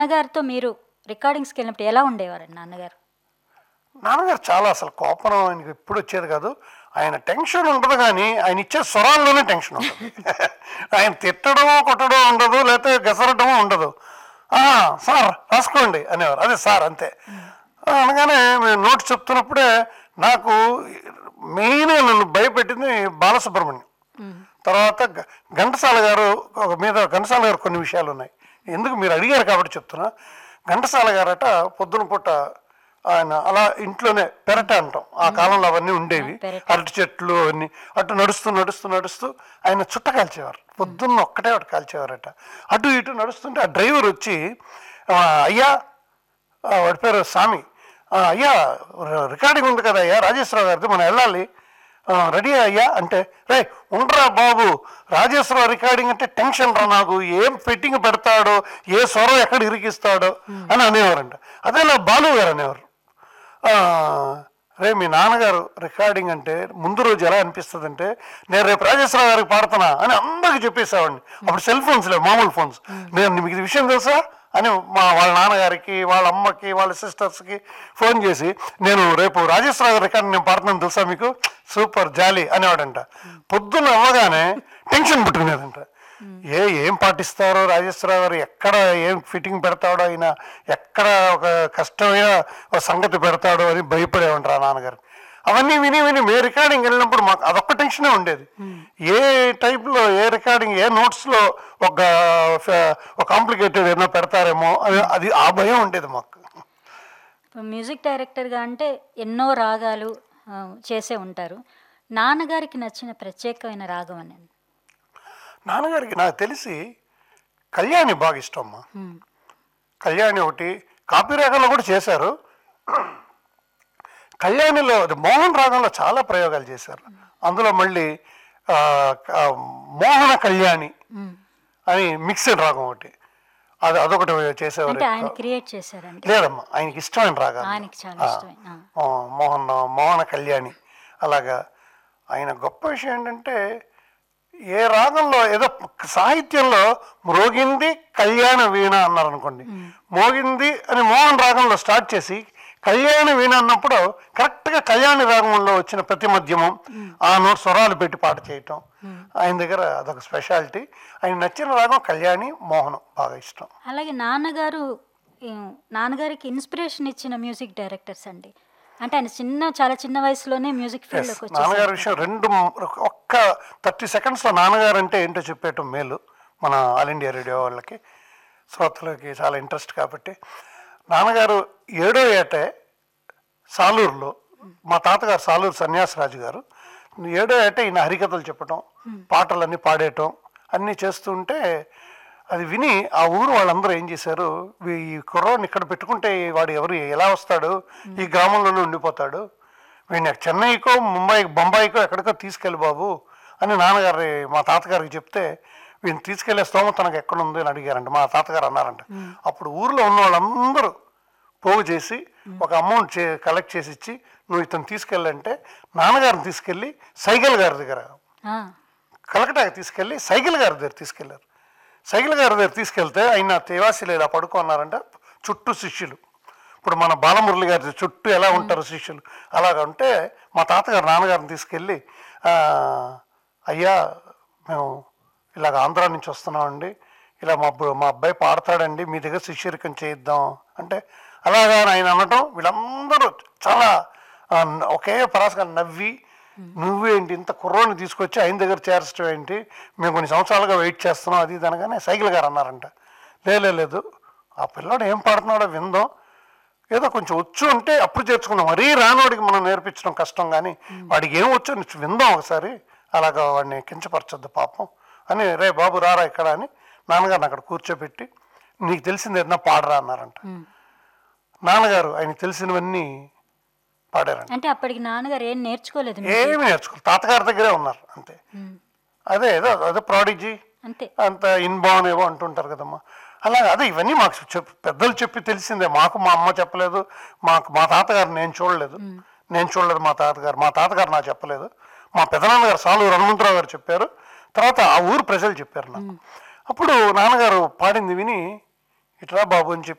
నాన్నగారితో మీరు రికార్డింగ్స్కి వెళ్ళినప్పుడు ఎలా ఉండేవారండి నాన్నగారు నాన్నగారు చాలా అసలు కోపం ఆయనకి ఎప్పుడు వచ్చేది కాదు ఆయన టెన్షన్ ఉండదు కానీ ఆయన ఇచ్చే స్వరాల్లోనే టెన్షన్ ఉంటుంది ఆయన తిట్టడం కొట్టడం ఉండదు లేకపోతే గసరటం ఉండదు "ఆ, సార్ రాసుకోండి అనేవారు అదే సార్ అంతే ఆ, అనగానే మేము నోట్స్ చెప్తున్నప్పుడే నాకు మెయిన్ నన్ను భయపెట్టింది బాలసుబ్రహ్మణ్యం తర్వాత గ- ఘంటసాల గారు ఒక మీద ఘంటసాల గారు కొన్ని విషయాలు ఉన్నాయి ఎందుకు మీరు అడిగారు కాబట్టి చెప్తున్నా ఘంటసాల గారట పొద్దున పూట ఆయన అలా ఇంట్లోనే పెరట అంటాం ఆ కాలంలో అవన్నీ ఉండేవి పెరట. అరటి చెట్లు అవన్నీ అటు నడుస్తూ నడుస్తూ నడుస్తూ ఆయన చుట్ట కాల్చేవారు పొద్దున్న ఒక్కటే ఒకటి కాల్చేవారట అటు ఇటు నడుస్తుంటే ఆ డ్రైవర్ వచ్చి "ఆ, అయ్యా ఆ, వాడి పేరు స్వామి "ఆ, అయ్యా ర- రికార్డింగ్ ఉంది కదా అయ్యా రాజేశ్వరరావు గారిది మనం వెళ్ళాలి "ఆ, రెడీ అయ్యా అంటే రే ఉండరా బాబు రాజేశ్వరరావు రికార్డింగ్ అంటే టెన్షన్ రా నాకు ఏం ఫిట్టింగ్ పెడతాడో ఏ స్వరం ఎక్కడ ఇరికిస్తాడో అని అనేవారంట అదే నా బాలు గారు అనేవారు "ఆ, రే మీ నాన్నగారు రికార్డింగ్ అంటే ముందు రోజు ఎలా అనిపిస్తుంది అంటే నేను రేపు రాజేశ్వరరావు గారికి పాడుతున్నా అని అందరికి చెప్పేసేవాడిని అప్పుడు సెల్ ఫోన్స్ లేవు మామూలు ఫోన్స్ నేను మీకు ఇది విషయం తెలుసా అని మా వాళ్ళ నాన్నగారికి వాళ్ళ అమ్మకి వాళ్ళ సిస్టర్స్కి ఫోన్ చేసి నేను రేపు రాజేశ్వరరావు గారి రికార్డింగ్ నేను పాడుతున్నాను తెలుసా మీకు సూపర్ జాలీ అనేవాడంట పొద్దున్న అవ్వగానే టెన్షన్ పుట్టుకునేదంట ఏ ఏం పాటిస్తారో రాజేశ్వరరావు గారు ఎక్కడ ఏం ఫిట్టింగ్ పెడతాడో ఆయన ఎక్కడ ఒక కష్టమైన ఒక సంగతి పెడతాడో అని భయపడేవంటారు ఆ నాన్నగారు అవన్నీ విని విని మే రికార్డింగ్ వెళ్ళినప్పుడు మాకు అదొక్క టెన్షనే ఉండేది ఏ టైప్లో ఏ రికార్డింగ్ ఏ నోట్స్లో ఒక ఫ- ఒక కాంప్లికేటెడ్ ఏదైనా పెడతారేమో అది- అది ఆ భయం ఉండేది మాకు ఇప్పుడు మ్యూజిక్ డైరెక్టర్గా అంటే ఎన్నో రాగాలు ఆ, చేసే ఉంటారు నాన్నగారికి నచ్చిన ప్రత్యేకమైన రాగం అని నాన్నగారికి నాకు తెలిసి కళ్యాణి బాగా ఇష్టం అమ్మా కళ్యాణి ఒకటి కాపీ రాగంలో కూడా చేశారు కళ్యాణిలో అది మోహన్ రాగంలో చాలా ప్రయోగాలు చేశారు అందులో మళ్ళీ ఆ, ఆ, మోహన కళ్యాణి అని మిక్స్డ్ రాగం ఒకటి అది అదొకటి చేసేవారు అంటే ఆయన క్రియేట్ చేశారండి లేదమ్మా ఆయనకి ఇష్టమైన రాగాలు ఆయనకి చాలా ఆ, ఇష్టమైన ఆ. ఆ, మోహన్ మోహన కళ్యాణి అలాగా ఆయన గొప్ప విషయం ఏంటంటే ఏ రాగంలో ఏదో సాహిత్యంలో మ్రోగింది కళ్యాణ వీణ అన్నారు అనుకోండి మోగింది అని మోహన్ రాగంలో స్టార్ట్ చేసి కళ్యాణ వీణ అన్నప్పుడు కరెక్ట్గా కళ్యాణి రాగంలో వచ్చిన ప్రతి మధ్యమం ఆ నోట్ స్వరాలు పెట్టి పాట చేయటం ఆయన దగ్గర అదొక స్పెషాలిటీ ఆయన నచ్చిన రాగం కళ్యాణి మోహనం బాగా ఇష్టం అలాగే నాన్నగారు ఈ, నాన్నగారికి ఇన్స్పిరేషన్ ఇచ్చిన మ్యూజిక్ డైరెక్టర్స్ అండి అంటే ఆయన చిన్న చాలా చిన్న వయసులోనే మ్యూజిక్ ఫీల్డ్లోకి వచ్చేసారు నాన్నగారి విషయం రెండు మ- ఒక్క థర్టీ సెకండ్స్లో నాన్నగారు అంటే ఏంటో చెప్పేయటం మేలు మన ఆల్ ఇండియా రేడియో వాళ్ళకి శ్రోతలకి చాలా ఇంట్రెస్ట్ కాబట్టి నాన్నగారు ఏడో ఏటే సాలూరులో మా తాతగారు సాలూరు సన్యాసరాజు గారు ఏడో ఏటే ఈయన హరికథలు చెప్పటం పాటలన్నీ పాడేయటం అన్నీ చేస్తుంటే అది విని ఆ ఊరు వాళ్ళందరూ ఏం చేశారు వీ- ఈ కుర్రోడిని ఇక్కడ పెట్టుకుంటే వాడు ఎవరు ఎలా వస్తాడు ఈ గ్రామంలోనే ఉండిపోతాడు వీడిని చెన్నైకో ముంబై బొంబాయికో ఎక్కడికో తీసుకెళ్ళి బాబు అని నాన్నగారి మా తాతగారికి చెప్తే వీడిని తీసుకెళ్లే స్తోమత తనకు ఎక్కడుంది అని అడిగారంట మా తాతగారు అన్నారంట అప్పుడు ఊర్లో ఉన్న వాళ్ళందరూ పోగు చేసి ఒక అమౌంట్ చే కలెక్ట్ చేసి ఇచ్చి నువ్వు ఇతను తీసుకెళ్ళంటే నాన్నగారిని తీసుకెళ్ళి సైకిల్ గారి దగ్గర ఆ, కలకటాకి తీసుకెళ్ళి సైకిల్ గారి దగ్గర తీసుకెళ్లారు సైకిల్ గారి దగ్గర తీసుకెళ్తే ఆయన తేవాసిలో ఇలా పడుకున్నారంట చుట్టూ శిష్యులు ఇప్పుడు మన బాలమురళి గారి చుట్టూ ఎలా ఉంటారు శిష్యులు అలాగ ఉంటే మా తాతగారు నాన్నగారిని తీసుకెళ్ళి "ఆ, అయ్యా మేము ఇలాగ ఆంధ్రా నుంచి వస్తున్నామండి ఇలా మా అబ్బు- మా అబ్బాయి పాడతాడండి మీ దగ్గర శిష్యరికం చేయిద్దాం అంటే అలాగా అని ఆయన అనటం వీళ్ళందరూ చాలా ఆ, ఒకే పరాసగా నవ్వి నువ్వేంటి ఇంత కుర్రోని తీసుకొచ్చి ఆయన దగ్గర చేర్చడం ఏంటి మేము కొన్ని సంవత్సరాలుగా వెయిట్ చేస్తున్నాం అది ఇది అనగానే సైకిల్ గారు అన్నారంట "లే, లే, లేదు ఆ పిల్లాడు ఏం పాడుతున్నాడో విందాం ఏదో కొంచెం వచ్చు ఉంటే అప్పుడు చేర్చుకుందాం మరీ రానోడికి మనం నేర్పించడం కష్టం కానీ వాడికి ఏం వచ్చు అని విందాం ఒకసారి అలాగా వాడిని కించపరచొద్దు పాపం అని రే బాబు రారా ఇక్కడ అని నాన్నగారిని అక్కడ కూర్చోబెట్టి నీకు తెలిసింది ఏదన్నా పాడరా అన్నారంట నాన్నగారు ఆయనకి తెలిసినవన్నీ పాడారంట అంటే అప్పటికి నాన్నగారు ఏం నేర్చుకోలేదు ఏమి నేర్చుకోవాలి తాతగారి దగ్గరే ఉన్నారు అంతే అదే ఏదో అదే ప్రాడిజీ అంతే అంత ఇన్బాన్ ఏవో అంటుంటారు కదమ్మా అలాగే అదే ఇవన్నీ మాకు చెప్పి పెద్దలు చెప్పి తెలిసిందే మాకు మా అమ్మ చెప్పలేదు మాకు మా తాతగారు నేను చూడలేదు నేను చూడలేదు మా తాతగారు మా తాతగారు నాకు చెప్పలేదు మా పెదనాన్నగారు సాలూరు హనుమంతరావు గారు చెప్పారు తర్వాత ఆ ఊరు ప్రజలు చెప్పారు నాకు అప్పుడు నాన్నగారు పాడింది విని ఇటురా బాబు అని చెప్పి